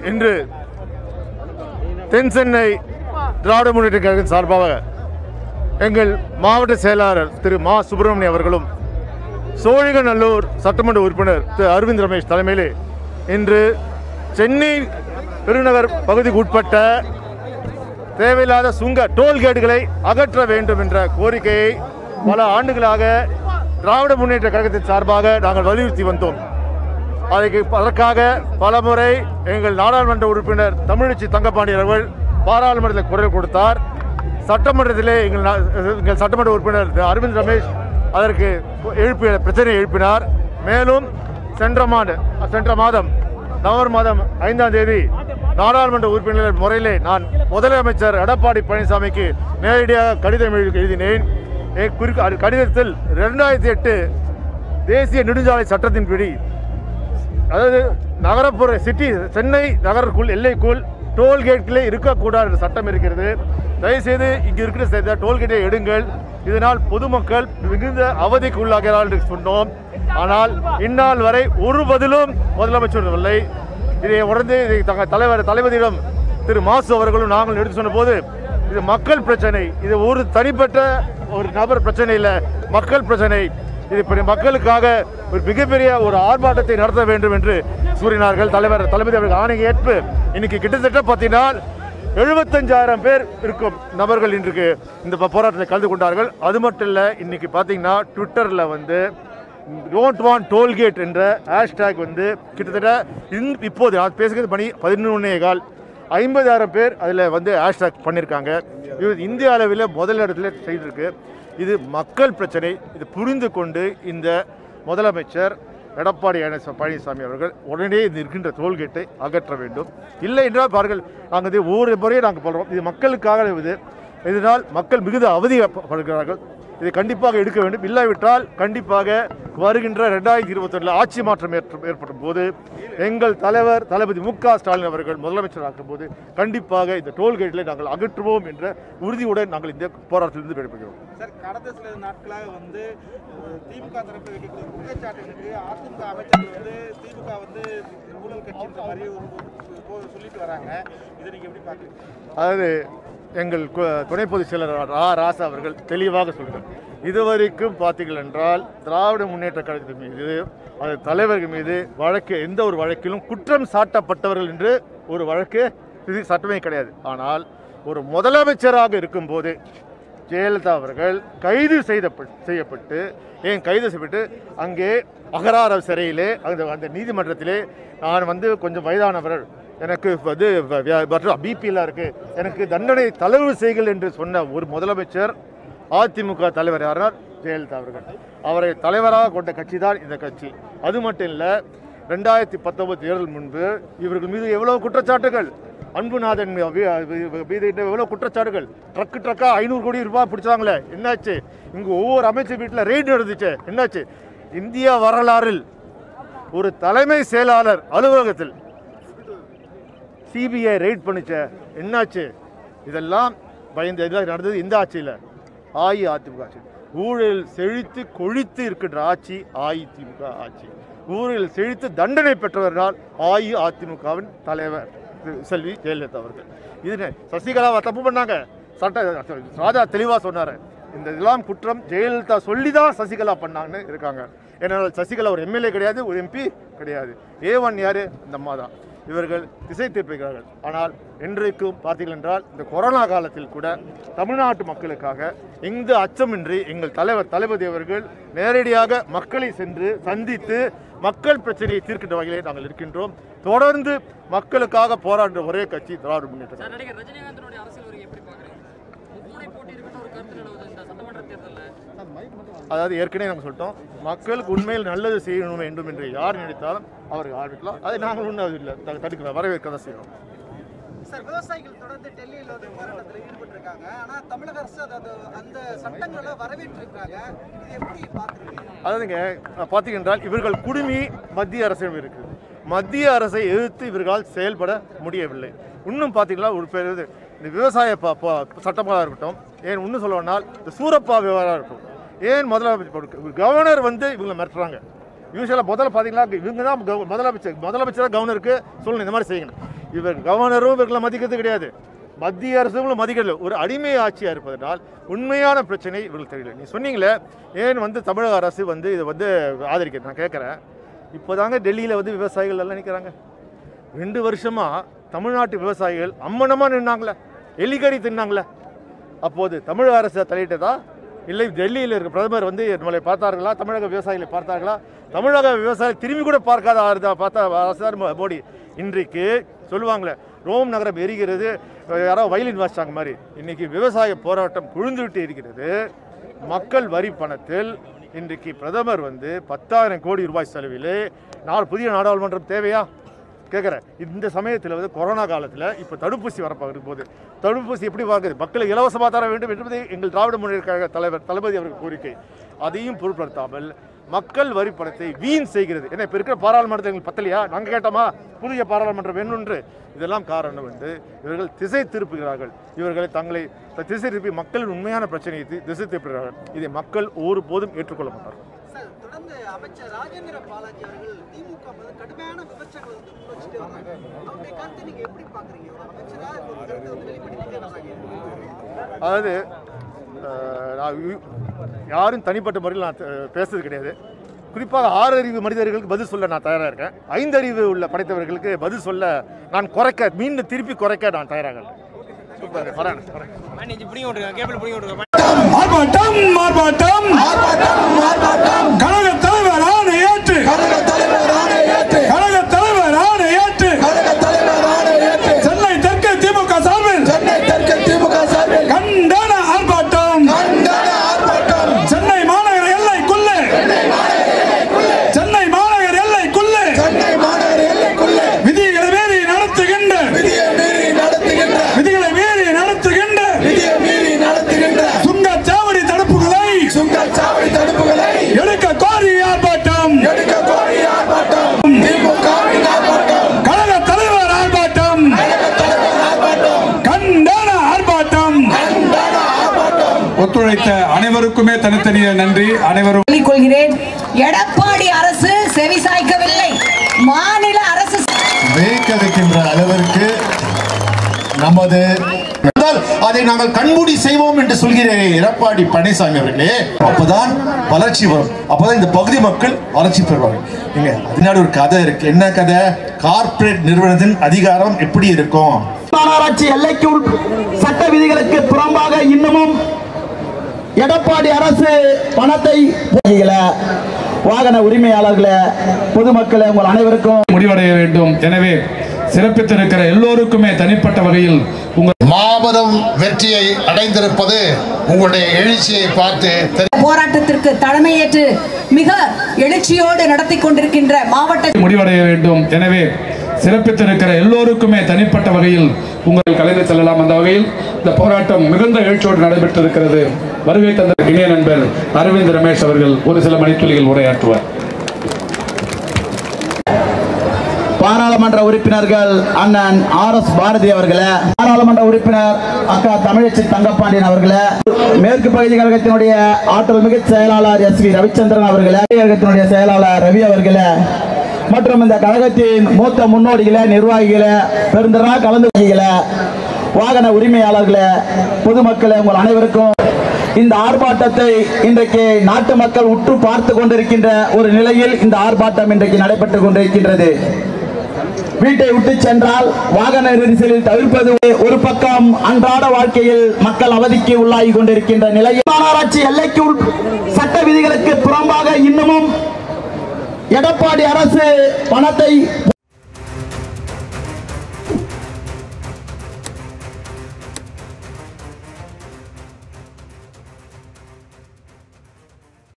இன்று தென் சென்னை திராவிட முன்னேற்ற கழகத்தின் சார்பாக எங்கள் மாவட்ட செயலாளர் திரு மா சுப்பிரமணியம் அவர்களும் சோழிங்கநல்லூர் சட்டமன்ற உறுப்பினர் திரு அரவிந்த் ரமேஷ் தலைமையிலே இன்று சென்னை பெருநகர் பகுதிக்கு உட்பட்ட தேவையில்லாத சுங்க டோல்கேட்டுகளை அகற்ற வேண்டும் என்ற கோரிக்கையை பல ஆண்டுகளாக திராவிட முன்னேற்ற கழகத்தின் சார்பாக நாங்கள் வலியுறுத்தி வந்தோம் அதுக்கு அதற்காக பலமுறை எங்கள் நாடாளுமன்ற உறுப்பினர் தமிழச்சி தங்கப்பாண்டியன் அவர்கள் பாராளுமன்றத்தில் குரல் கொடுத்தார் சட்டமன்றத்திலே எங்கள் நா- எங்கள் சட்டமன்ற உறுப்பினர் திரு அரவிந்த் ரமேஷ் அதற்கு எழுப்பிய பிரச்சனையை எழுப்பினார் மேலும் சென்ற மாத சென்ற மாதம் நவம்பர் மாதம் ஐந்தாம் தேதி நாடாளுமன்ற உறுப்பினர் முறையிலே நான் முதலமைச்சர் எடப்பாடி பழனிசாமிக்கு நேரடியாக கடிதம் எழுதி- எழுதினேன் எ- குறிக்க- அது கடிதத்தில் ரெண்டாயிரத்தி எட்டு தேசிய நெடுஞ்சாலை சட்டத்தின்படி அதாவது நகரப்புற சிட்டி சென்னை நகருக்குள் எல்லைக்குள் டோல்கேட்டிலே இருக்கக்கூடாது என்ற சட்டம் இருக்கிறது தயவுசெய்து இங்கு இருக்கிற செய்த டோல்கேட்டை எடுங்கள் இதனால் பொதுமக்கள் மிகுந்த அவதிக்கு உள்ளாகிறார்கள் என்று சொன்னோம் ஆனால் இந்நாள் வரை ஒரு பதிலும் முதலமைச்சர் இல்லை இதை உடனே இதை தங்க தலைவர் தளபதியிடம் திரு மாசு அவர்களும் நாங்கள் எடுத்து சொன்னபோது இது மக்கள் பிரச்சனை இது ஒரு தனிப்பட்ட ஒரு நபர் பிரச்சனை இல்லை மக்கள் பிரச்சனை இது இப்படி மக்களுக்காக ஒரு மிகப்பெரிய ஒரு ஆர்ப்பாட்டத்தை நடத்த வேண்டும் என்று கூறினார்கள் தலைவர் தளபதி அவர்கள் ஆணை ஏற்பு இன்னைக்கு கிட்டத்தட்ட பார்த்தீங்கன்னா எழுபத்தஞ்சாயிரம் பேர் இருக்கும் நபர்கள் இன்றைக்கு இந்த ப- போராட்டத்தில் கலந்து கொண்டார்கள் அது மட்டும் இல்லை இன்னைக்கு பார்த்தீங்கன்னா ட்விட்டரில் வந்து டோன்ட் வாண்ட் டோல்கேட் என்ற ஹேஷ்டேக் வந்து கிட்டத்தட்ட இந் இப்போது நான் பேசுகிறது பணி பதினொன்னே கால் ஐம்பதாயிரம் பேர் அதில் வந்து ஹேஷ்டேக் பண்ணியிருக்காங்க இது இந்திய அளவில் முதல் இடத்துல செய்திருக்கு இது மக்கள் பிரச்சனை இது புரிந்து கொண்டு இந்த முதலமைச்சர் எடப்பாடி என- பழனிசாமி அவர்கள் உடனே இது இருக்கின்ற டோல்கேட்டை அகற்ற வேண்டும் இல்லை என்றால் பாருங்கள் நாங்கள் இது ஒவ்வொரு முறையும் நாங்கள் சொல்கிறோம் இது மக்களுக்காக இது இதனால் மக்கள் மிகுந்த அவதிப்படுகிறார்கள் இதை கண்டிப்பாக எடுக்க வேண்டும் இல்லாவிட்டால் கண்டிப்பாக வருகின்ற ரெண்டாயிரத்தி இருபத்தொன்னில் ஆட்சி மாற்றம் ஏற்ற- ஏற்படும் போது எங்கள் தலைவர் தளபதி மு க ஸ்டாலின் அவர்கள் முதலமைச்சர் ஆக்கும் போது கண்டிப்பாக இந்த டோல்கேட்டில் நாங்கள் அகற்றுவோம் என்ற உறுதியுடன் நாங்கள் இந்த போராட்டத்திலிருந்து விடைபெறுகிறோம் சார் கடந்த சில நாட்களாக வந்து அஹ், திமுக தரப்பு வைக்கக்கூடிய குற்றச்சாட்டுகளுக்கு அதிமுக அமைச்சர்கள் வந்து திமுக வந்து ஊழல் கட்சின்ற மாதிரி ஒரு ஒரு- ஒரு சொல்லிட்டு வராங்க இதை நீங்க எப்படி பாக்குறீங்க அதாவது எங்கள் கு- துணை பொதுச் செயலர் ரா ராசா அவர்கள் தெளிவாக சொல்கிறார் இதுவரைக்கும் பார்த்தீர்கள் என்றால் திராவிட முன்னேற்ற கழகத்தின் மீது அது தலைவர்கள் மீது வழக்கு எந்த ஒரு வழக்கிலும் குற்றம் சாட்டப்பட்டவர்கள் என்று ஒரு வழக்கு இது சட்டமே கிடையாது ஆனால் ஒரு முதலமைச்சராக இருக்கும்போது ஜெயலலிதா அவர்கள் கைது செய்த செய்யப்பட்டு ஏன் கைது செய்யப்பட்டு அங்கே அகரார சிறையிலே அந்த அந்த நீதிமன்றத்திலே நான் வந்து கொஞ்சம் வயதானவர் எனக்கு வந்து பிபிலாம் இருக்கு எனக்கு தண்டனை தளர்வு செய்கள் என்று சொன்ன ஒரு முதலமைச்சர் அதிமுக தலைவர் யாரார் ஜெயலலிதா அவர்கள் அவரை தலைவராக கொண்ட கட்சி தான் இந்த கட்சி அது மட்டும் இல்லை ரெண்டாயிரத்தி பத்தொன்பது தேர்தல் முன்பு இவர்கள் மீது எவ்வளவு குற்றச்சாட்டுகள் அன்புநாதன் மீ- மீ- மீது எவ்வளவு குற்றச்சாட்டுகள் ட்ரக்கு ட்ரக்கா ஐநூறு கோடி ரூபாய் பிடிச்சாங்களே என்னாச்சு இங்கு ஒவ்வொரு அமைச்சர் வீட்டில் ரெய்டு நடந்துச்சு என்னாச்சு இந்திய வரலாறில் ஒரு தலைமை செயலாளர் அலுவலகத்தில் சிபிஐ ரெய்ட் பண்ணுச்ச என்னாச்சு இதெல்லாம் பயந்து இதெல்லாம் நடந்தது இந்த ஆட்சியில் அஇஅதிமுக ஆட்சி ஊழல் செழித்து கொழித்து இருக்கின்ற ஆட்சி அஇதிமுக ஆட்சி ஊழல் செழித்து தண்டனை பெற்றவர்கள் அஇஅதிமுகவின் தலைவர் திரு செல்வி ஜெயலலிதா அவர்கள் இது சசிகலாவை தப்பு பண்ணாங்க சட்ட ராஜா தெளிவாக சொன்னார் இந்த இதெல்லாம் குற்றம் ஜெயலலிதா சொல்லி தான் சசிகலா பண்ணாங்கன்னு இருக்காங்க ஏன்னால் சசிகலா ஒரு எம்எல்ஏ கிடையாது ஒரு எம்பி கிடையாது ஏ ஒன் யாரு இந்த அம்மா தான் இவர்கள் திசை திருப்புகிறார்கள் ஆனால் இன்றைக்கும் பார்த்தீர்கள் என்றால் இந்த கொரோனா காலத்தில் கூட தமிழ்நாட்டு மக்களுக்காக எந்த அச்சமின்றி எங்கள் தலைவர் தளபதி அவர்கள் நேரடியாக மக்களை சென்று சந்தித்து மக்கள் பிரச்சனையை தீர்க்கின்ற வகையிலே நாங்கள் இருக்கின்றோம் தொடர்ந்து மக்களுக்காக போராடுற ஒரே கட்சி திராவிட முன்னேற்ற கழகம். சார் நடிகர் ரஜினிகாந்தனுடைய அரசியல் வருகை எப்படி பாக்குறீங்க மும்முனை போட்டி இருக்குன்னு ஒரு கருத்து நிலவுது இந்த சட்டமன்ற தேர்தலில் அதாவது ஏற்கனவே நம்ம சொல்லிட்டோம் மக்களுக்கு உண்மையில் நல்லது செய்யணும் வேண்டும் என்று யார் நினைத்தாலும் அவருக்கு ஆரம்பிக்கலாம் அதை நாங்கள் ஒன்றும் அது இல்லை த- தடுக்க வரவேற்க தான் செய்யணும் சார் விவசாயிகள் தொடர்ந்து டெல்லியில் வந்து போராட்டத்தில் ஈடுபட்டிருக்காங்க ஆனா தமிழக அரசு அதாவது அந்த சட்டங்களை வரவேற்றிருக்காங்க இது எப்படி பாக்குறீங்க அதாவதுங்க பார்த்தீங்க என்றால் இவர்கள் குடுமி மத்திய அரசிடம் இருக்குது மத்திய அரசை எதிர்த்து இவர்களால் செயல்பட முடியவில்லை இன்னும் பார்த்தீங்கன்னா ஒரு பேர் இது, இந்த விவசாய ப ப- சட்டமாக இருக்கட்டும் ஏன் இன்னும் சொல்லணும்னால் இந்த சூரப்பா விவகாரம் இருக்கும் ஏன் முதலமைச்சர் கவர்னர் வந்து இவங்களை மிரட்டுறாங்க யூஸ்வலாக முதல்ல பார்த்தீங்கன்னா இவங்க தான் கவ- முதலமைச்சர் முதலமைச்சர் கவர்னருக்கு சொல்லணும் இந்த மாதிரி செய்யணும் இவர் கவர்னரும் இவர்களை மதிக்கிறது கிடையாது மத்திய அரசுகளும் மதிக்கல ஒரு அடிமை ஆட்சியாக இருப்பதனால் உண்மையான பிரச்சனை இவர்களுக்கு தெரியல நீ சொன்னீங்களே ஏன் வந்து தமிழக அரசு வந்து இதை வந்து ஆதரிக்கிறது நான் கேட்குறேன் இப்போதாங்க டெல்லியில் வந்து விவசாயிகள் எல்லாம் நிற்கிறாங்க ரெண்டு வருஷமாக தமிழ்நாட்டு விவசாயிகள் அம்மனமாக நின்னாங்களே எலிக்கறி தின்னாங்களே அப்போது தமிழக அரசு தலையிட்டதா இல்லை டெல்லியில் இருக்க பிரதமர் வந்து நம்மளை பார்த்தார்களா தமிழக விவசாயிகளை பார்த்தார்களா தமிழக விவசாயி திரும்பி கூட பார்க்காத ஆறுதா பார்த்தா அரசார் மோ- மோடி இன்றைக்கு சொல்லுவாங்களே ரோம் நகரம் எரிகிறது யாரோ வயலின் வாசிச்சாங்க மாதிரி இன்னைக்கு விவசாய போராட்டம் குழுந்துவிட்டு இருக்கிறது மக்கள் வரி பணத்தில் இன்றைக்கு பிரதமர் வந்து பத்தாயிரம் கோடி ரூபாய் செலவில் நாலு புதிய நாடாளுமன்றம் தேவையா கேட்குறேன் இந்த சமயத்தில் வந்து கொரோனா காலத்தில் இப்போ தடுப்பூசி வரப்போகிற போது தடுப்பூசி எப்படி வாங்குது மக்களை இலவசமாக தர வேண்டும் என்பது எங்கள் திராவிட முன்னேற்ற கழக தலைவர் தளபதி அவர்கள் கோரிக்கை அதையும் பொருட்படுத்தாமல் மக்கள் வரி பணத்தை வீண் செய்கிறது என்ன இப்போ இருக்கிற பாராளுமன்றத்தை எங்களுக்கு பத்தலையா நாங்கள் கேட்டோமா புதிய பாராளுமன்றம் வேணும்ன்று இதெல்லாம் காரணம் வந்து இவர்கள் திசை திருப்புகிறார்கள் இவர்களை தங்களை திசை திருப்பி மக்களின் உண்மையான பிரச்சனையை தி- திசை திருப்புகிறார்கள் இதை மக்கள் ஒருபோதும் ஏற்றுக்கொள்ள மாட்டார்கள் சார் தொடர்ந்து அமைச்சர் ராஜேந்திர பாலாஜி அவர்கள் திமுக மீது கடுமையான விமர்சனங்களை வந்து முன்வச்சுட்டே வர்றாங்க அவருடைய கருத்தை நீங்க எப்படி பாக்குறீங்க ஒரு அமைச்சரா ஒரு கருத்தை வந்து வெளிப்படுத்திட்டே வர்றாங்க அதாவது அஹ், நான் யு- யாரும் தனிப்பட்ட முறையில் நான் அஹ், பேசுறது கிடையாது குறிப்பாக ஆறறிவு மனிதர்களுக்கு பதில் சொல்ல நான் தயாராக இருக்கேன் ஐந்தறிவு உள்ள படைத்தவர்களுக்கு பதில் சொல்ல நான் குறைக்க மீண்டும் திருப்பி குறைக்க நான் தயாராக இருக்கேன் சூப்பர் வரேன் வரேன் ஆர்ப்பாட்டம் ஆர்ப்பாட்டம் கழக தலைவர் ஆணை ஏற்று கழக தலைவர் ஆணை ஏற்று சென்னை தெற்கு திமுக சார்பில் கண்டன ஆர்ப்பாட்டம் சென்னை மாநகர எல்லைக்குள்ளே சென்னை மாநகர எல்லைக்குள்ளே விதிகளை மீறி நடத்துகின்ற விதிகளை மீறி நடத்துகின்ற சுங்கச்சாவடி தடுப்புகளை எடுக்க கோரி ஆர்ப்பாட்டம் கழக தலைவர் ஆர்ப்பாட்டம் கண்டன ஆர்ப்பாட்டம் ஒத்துழைத்த அனைவருக்குமே தனித்தனிய நன்றி அனைவரும் சொல்லிக் கொள்கிறேன் எடப்பாடி அரசு செவிசாய்க்கவில்லை மாநில அரசு வேக்க வைக்கின்ற அளவிற்கு நமது இருந்தால் அதை நாங்கள் கண்மூடி செய்வோம் என்று சொல்கிறேன் எடப்பாடி பழனிசாமி அவர்களே அப்பதான் வளர்ச்சி வரும் அப்பதான் இந்த பகுதி மக்கள் வளர்ச்சி பெறுவாங்க நீங்க அதனால ஒரு கதை இருக்கு என்ன கதை கார்ப்பரேட் நிறுவனத்தின் அதிகாரம் எப்படி இருக்கும் மாநகராட்சி எல்லைக்கு உள் சட்ட விதிகளுக்கு புறம்பாக இன்னமும் எடப்பாடி அரசு பணத்தை வாகன உரிமையாளர்களே பொதுமக்களே உங்கள் அனைவருக்கும் முடிவடைய வேண்டும் எனவே சிறப்பித்திருக்கிற எல்லோருக்குமே தனிப்பட்ட வகையில் உங்கள் மாபெரும் வெற்றியை அடைந்திருப்பது உங்களுடைய எழுச்சியை பார்த்து போராட்டத்திற்கு தலைமையேற்று மிக எழுச்சியோடு நடத்தி கொண்டிருக்கின்ற மாவட்ட முடிவடைய வேண்டும் எனவே சிறப்பித்திருக்கிற எல்லோருக்குமே தனிப்பட்ட வகையில் உங்கள் கலைந்து செல்லலாம் அந்த வகையில் இந்த போராட்டம் மிகுந்த எழுச்சியோடு நடைபெற்றிருக்கிறது வருகை தந்த இணைய நண்பர் அரவிந்த் ரமேஷ் அவர்கள் ஒரு சில மணித்துளிகள் உரையாற்றுவார் பாராளுமன்ற உறுப்பினர்கள் அண்ணன் ஆர் எஸ் பாரதி அவர்களே பாராளுமன்ற உறுப்பினர் அக்கா தமிழச்சி தங்கப்பாண்டியன் அவர்களே மேற்கு பகுதி கழகத்தினுடைய ஆற்றல் மிகு செயலாளர் எஸ் வி ரவிச்சந்திரன் அவர்களே கழகத்தினுடைய செயலாளர் ரவி அவர்களே மற்றும் இந்த கழகத்தின் மூத்த முன்னோடிகளே நிர்வாகிகளே பெருந்திரளாக கலந்து கொள்கிறீர்களே வாகன உரிமையாளர்களே பொதுமக்களே உங்கள் அனைவருக்கும் இந்த ஆர்ப்பாட்டத்தை இன்றைக்கு நாட்டு மக்கள் உற்று பார்த்து கொண்டிருக்கின்ற ஒரு நிலையில் இந்த ஆர்ப்பாட்டம் இன்றைக்கு நடைபெற்றுக் கொண்டிருக்கின்றது வீட்டை விட்டு சென்றால் வாகன நெரிசலில் தவிர்ப்பது ஒரு பக்கம் அன்றாட வாழ்க்கையில் மக்கள் அவதிக்கு உள்ளாகி கொண்டிருக்கின்ற நிலையில் மாநகராட்சி எல்லைக்கு உள் சட்ட விதிகளுக்கு புறம்பாக இன்னமும் எடப்பாடி அரசு பணத்தை